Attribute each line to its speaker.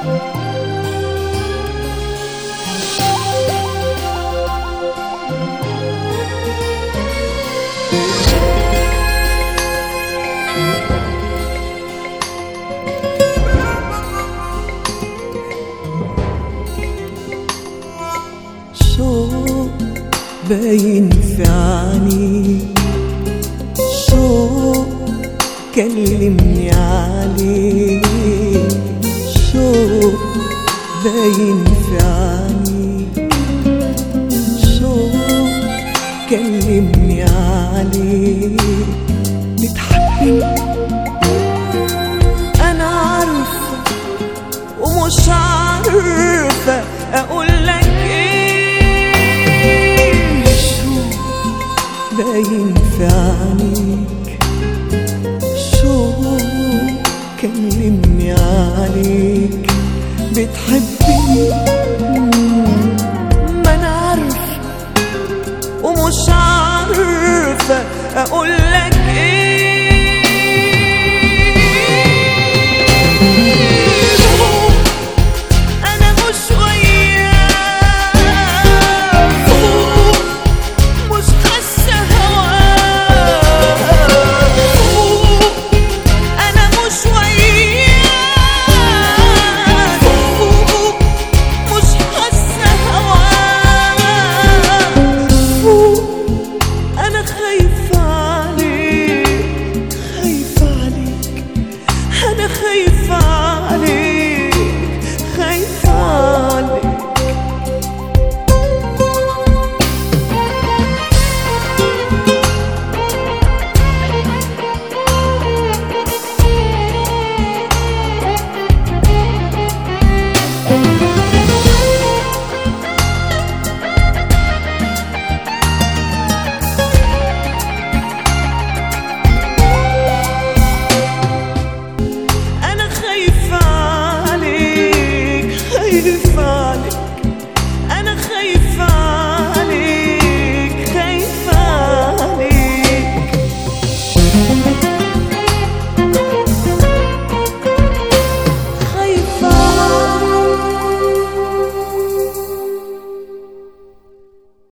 Speaker 1: شوق باين في عينيك شوق كلمني عليك شوق باين في عينيك شوق كلمني عليك بتحبني انا عارفه ومش عارفه اقول لك ايه شو باين في عينيك شو كلمني عليك بتحبني ما انا عارفه ومش عارفه اقول لك ايه